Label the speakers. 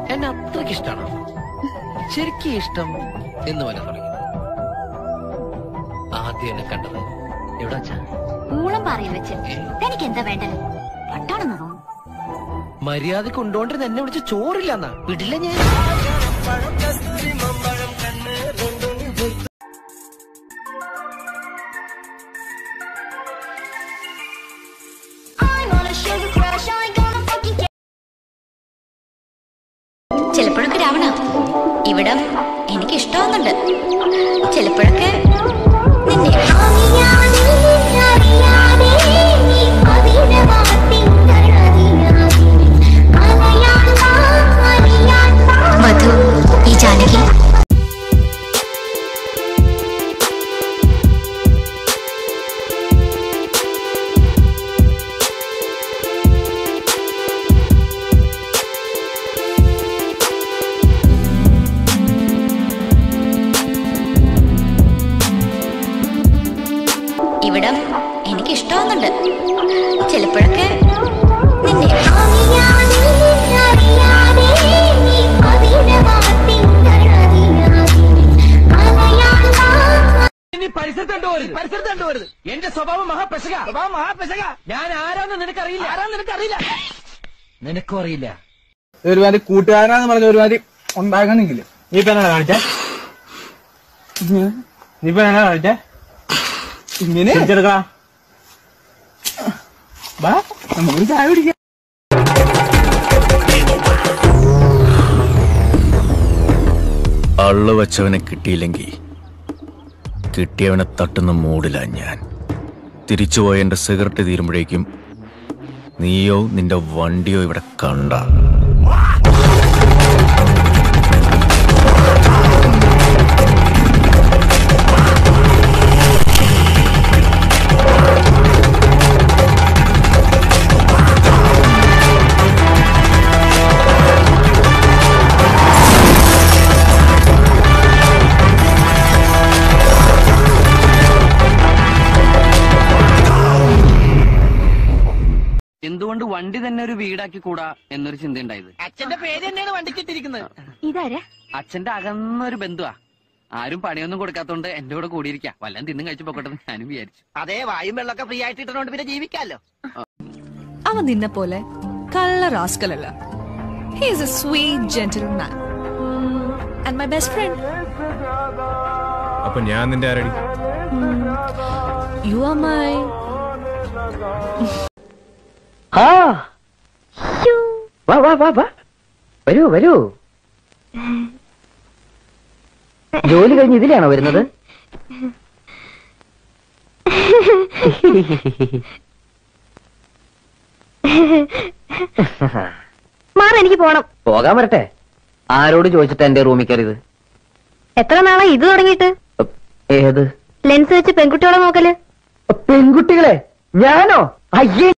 Speaker 1: എന്നെ അത്രയ്ക്ക് ഇഷ്ടമാണോ ശരിക്കും ഇഷ്ടം എന്ന് വരാൻ തുടങ്ങി ആദ്യം എന്നെ കണ്ടത് എവിടെ വെച്ചാ
Speaker 2: ഊളം പറയിൽ വെച്ച് തനിക്ക് എന്താ വേണ്ടത് പട്ടാണെന്ന് തോന്നുന്നു
Speaker 1: മര്യാദ കൊണ്ടുകൊണ്ടിരുന്ന എന്നെ വിളിച്ച് ചോറില്ലെന്നാ വിടില്ല ഞാൻ
Speaker 2: ചിലപ്പോഴൊക്കെ രാവണ ഇവിടം എനിക്ക് ഇഷ്ടമാവുന്നുണ്ട് ചിലപ്പോഴൊക്കെ നിന്നെ മധു ഈ ജാനകി ഇവിടം എനിക്ക് ഇഷ്ടമാവുന്നുണ്ട് ചിലപ്പോഴൊക്കെ നിന്നെ
Speaker 1: ഇനി പരിസരത്ത് കണ്ടുപോരുത് പരിസരത്ത് കണ്ടുപോരുത് എന്റെ സ്വഭാവം മഹാപെശക സ്വഭാവം മഹാപെശക ഞാൻ ആരാന്ന് നിനക്കറിയില്ല ആരാന്ന് നിനക്കറിയില്ല നിനക്കും അറിയില്ല
Speaker 3: ഒരുമാതിരി കൂട്ടുകാരനാന്ന് പറഞ്ഞ ഒരുമാതിരി ഉണ്ടാകുന്നെങ്കിൽ നീ ഇപ്പൊ എന്നാ കാണിച്ചേ നീ ഇപ്പൊ എന്നാ കാണിച്ചേ ഇങ്ങനെ തിരിച്ചെടുക്കാം ബാ നമുക്ക് ചായ കുടിക്കാം
Speaker 4: അള്ളു വച്ചവനെ കിട്ടിയില്ലെങ്കിൽ കിട്ടിയവനെ തട്ടുന്ന മൂടില്ല ഞാൻ തിരിച്ചുപോയ എന്റെ സിഗരറ്റ് തീരുമ്പോഴേക്കും നീയോ നിന്റെ വണ്ടിയോ ഇവിടെ കണ്ട
Speaker 5: എന്തുകൊണ്ട് വണ്ടി തന്നെ ഒരു വീടാക്കി കൂടാ എന്നൊരു ചിന്ത ഉണ്ടായത്
Speaker 1: അച്ഛന്റെ പേര് തന്നെയാണ് വണ്ടിക്കിട്ടിരിക്കുന്നത്
Speaker 2: ഇതാരാ
Speaker 5: അച്ഛന്റെ അകന്നൊരു ബന്ധുവാ ആരും പണിയൊന്നും കൊടുക്കാത്തോണ്ട് എന്റെ കൂടെ കൂടിയിരിക്കാം വല്ലതും തിന്നും കഴിച്ചു പോക്കട്ടെ എന്ന് ഞാനും വിചാരിച്ചു
Speaker 1: അതേ വായും വെള്ളമൊക്കെ ഫ്രീ ആയിട്ട് ഇട്ടുകൊണ്ട് പിന്നെ ജീവിക്കാലോ
Speaker 6: അവൻ നിന്നെ പോലെ കള്ള റാസ്കലല്ല he is a sweet gentleman and my best friend
Speaker 4: അപ്പൊ ഞാൻ നിന്റെ ആരടി
Speaker 6: യു ആർ മൈ
Speaker 7: ആ വാ വാ വാ വാ വരൂ വരൂ ജോലി കഴിഞ്ഞ് ഇതിലാണോ വരുന്നത്
Speaker 2: മാറി എനിക്ക് പോണം
Speaker 7: പോകാൻ വരട്ടെ ആരോട് ചോദിച്ചിട്ട് എന്റെ റൂമിൽ കയറിയത്
Speaker 2: എത്ര നാളാ ഇത് തുടങ്ങിയിട്ട്
Speaker 7: ഏത്
Speaker 2: ലെൻസ് വെച്ച് പെൺകുട്ടികളെ നോക്കല്
Speaker 7: പെൺകുട്ടികളെ ഞാനോ അയ്യേ